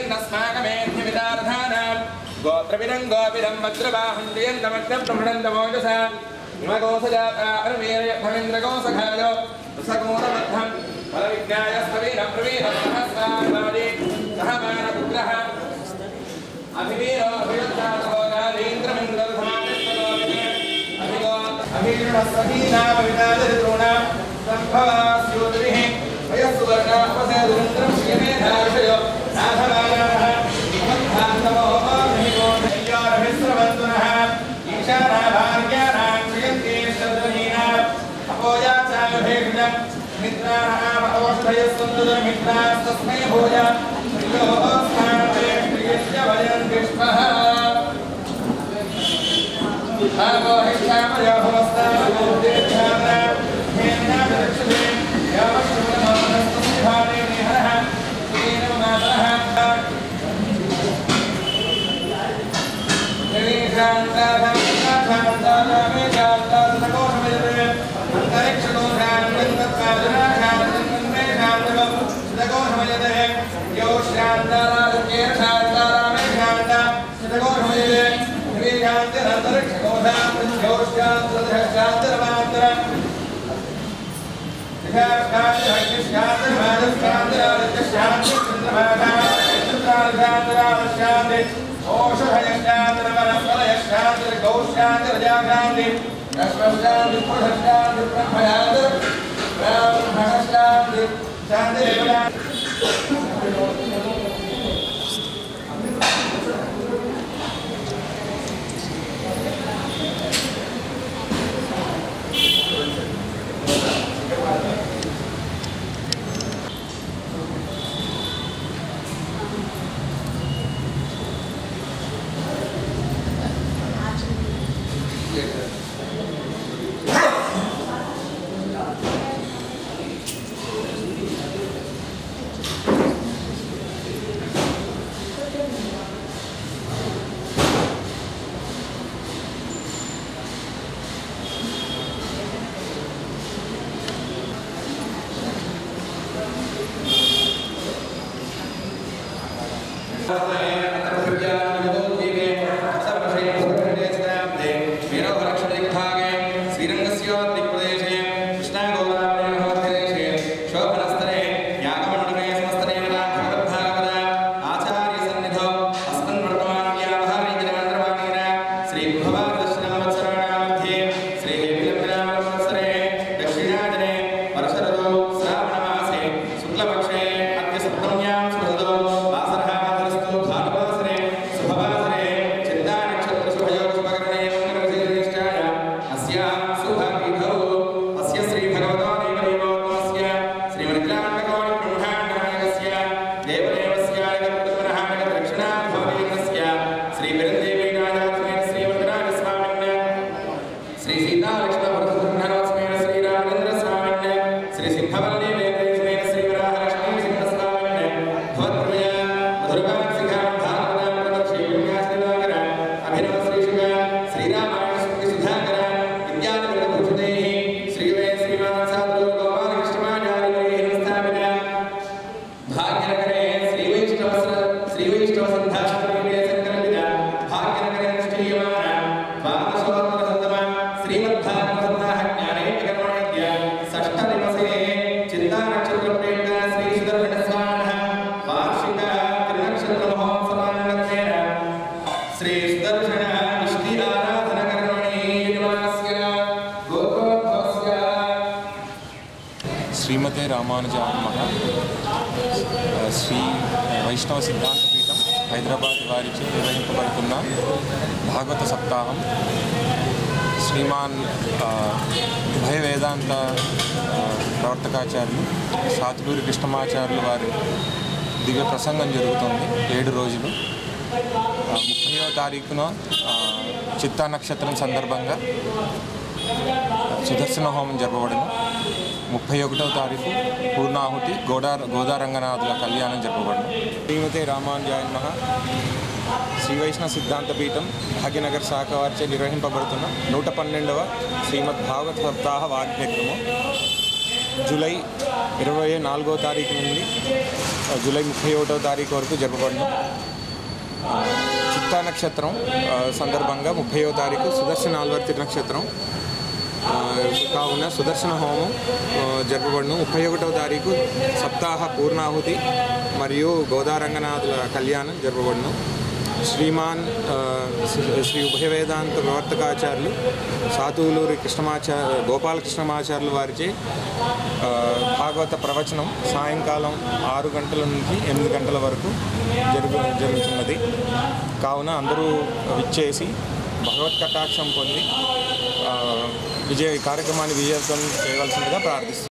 జయన్నస్మాకమేధ్యమిదార్థానాం గోత్రవిదం గోపిదం వజ్రవాహం జయంతమగ్నబ్రహ్మణందమోజస హిమగోసజాతారమేంద్రగోసఖాయో సగోరమధ్యం ఫలవిజ్ఞాయ స్థవీర ప్రవీర సహస్రాది సహమానపుత్రః అభివీరో అభియుద్ధాతో రాజేంద్రమింద్రధమానిస్తనోమితి అభిగో అభిర్ణస్వహీనామవినాదరితృణ సంభవాస్యోద్రిః వయస్సువర్ణాపసేదురుంద్రం శ్రియమేధావిషయో నాథమానాః మద్భాంతమో మహిమో ధైర్యారభిస్రవంతునః ఈశానాభార్యానాం శ్రియంతే శబ్దహీనా అపోయాచామభేషజం మిత్రాణాం ఔషధయస్సుందరమిత్రాస్తస్మై భూయ శ్రియోः స్నాతే ప్రియస్య వయం విష్మః శాంతి శుక్లపక్షే అద్య సప్తమ్యాం స్మృతో వాసరః మాతరస్తు భానువాసరే శుభవాసరే చిత్తా నక్షత్ర శుభయోగ శుభకరణే మంగళవిశేషనిష్టాయ అస్యాం శుభవిధౌ అస్య శ్రీ భగవతో దేవదేవోత్తమస్య శ్రీమద్గ్రాండకోటి బ్రహ్మాండనాయకస్య దేవదేవస్య జగద్గురునః జగద్రక్షణాధిపతియస్య శ్రీ విరందేవి రాజాత్మేన శ్రీమద్రాజస్వామిన్న శ్రీ సీతాలక్ష్మణ వరదృష్ణాస్మేన శ్రీరామచంద్ర స్వామిన్న శ్రీ సింహవల్లి వేదేశ్వరేణ శ్రీ వరాహలక్ష్మీ సింహస్వామిన్న భవత్ప్రియ మధురకాంక్షికాం భాగవతాం ప్రదక్షి పుణ్యాశ్రీవాకర అభినవ శ్రీశుక శ్రీరామాయణ స్మృతి సుధాకర విద్యాల విరభూషితైః శ్రీవే శ్రీమాన్ సాధు గోపాలకృష్ణమాచార్యైః స్థాపిత భాగ్యనగరే శ్రీవైష్ణవ శ్రీవైష్ణవ సంధాశ్రమే సంకల్పిత భాగ్యనగరే నిష్ఠీయమాన ద్వాదశోత్తరశతమ శ్రీమద్భాగవతసప్తాహ జ్ఞానేకర్మణ్య షష్ఠ దివసే చింతా నక్షత్ర ప్రేమిత శ్రీ సుదర్శన స్వామినః వార్షిక త్రినక్షత్ర మహోత్సవానంతరేణ శ్రీ సుదర్శన నిష్ఠి ఆరాధన కర్మణి నివాస్య గోత్రోద్భవస్య శ్రీమతే రామానుజాన్మహ శ్రీ వైష్ణవ సిద్ధాంత పీఠం హైదరాబాద్ వారిచే నిర్వహింపబడుతున్న భాగవత సప్తాహం శ్రీమాన్ ఆ, ఉభయ వేదాంత ఆ, ప్రవర్తకాచార్యులు సాతులూరి కృష్ణమాచార్యులు వారి దివ్య ప్రసంగం జరుగుతుంది ఏడు రోజులు ఆ, ముప్పయో తారీఖున ఆ, చిత్తా నక్షత్రం సందర్భంగా సుదర్శన హోమం జరపబడను ముప్పై ఒకటవ తారీఖు పూర్ణాహుతి గోడా గోదారంగనాథుల కళ్యాణం జరపబడను శ్రీమతి రామానుజాయన్ మహా శ్రీ వైష్ణవ సిద్ధాంత పీఠం భాగ్యనగర్ శాఖ వారిచే నిర్వహింపబడుతున్న నూట పన్నెండవ శ్రీమద్ భాగవత సప్తాహ వాగ్యక్రమం జూలై ఇరవై నాలుగో తారీఖు నుండి ఆ, జూలై ముప్పై ఒకటో తారీఖు వరకు జరపబడను ఆ, చిత్తా నక్షత్రం ఆ, సందర్భంగా ముప్పైవ తారీఖు సుదర్శన ఆల్వర్తి నక్షత్రం ఆ, కావున సుదర్శన హోమం ఆ, జరపబడును ముప్పై ఒకటవ తారీఖు సప్తాహ పూర్ణాహుతి మరియు గోదారంగనాథుల కళ్యాణం జరపబడును శ్రీమాన్ ఆ, శ్రీ- శ్రీ ఉభయ వేదాంత ప్రవర్తకాచార్యులు సాతువులూరి కృష్ణమాచార్య గోపాలకృష్ణమాచార్యులు వారిచే ఆ, భాగవత ప్రవచనం సాయంకాలం ఆరు గంటల నుంచి ఎనిమిది గంటల వరకు జరుగు జరుగుతున్నది కావున అందరూ విచ్చేసి భగవత్ కటాక్షం పొంది ఆ, విజయ ఈ కార్యక్రమాన్ని విజయవంతం చేయవలసిందిగా ప్రార్థిస్తున్నాను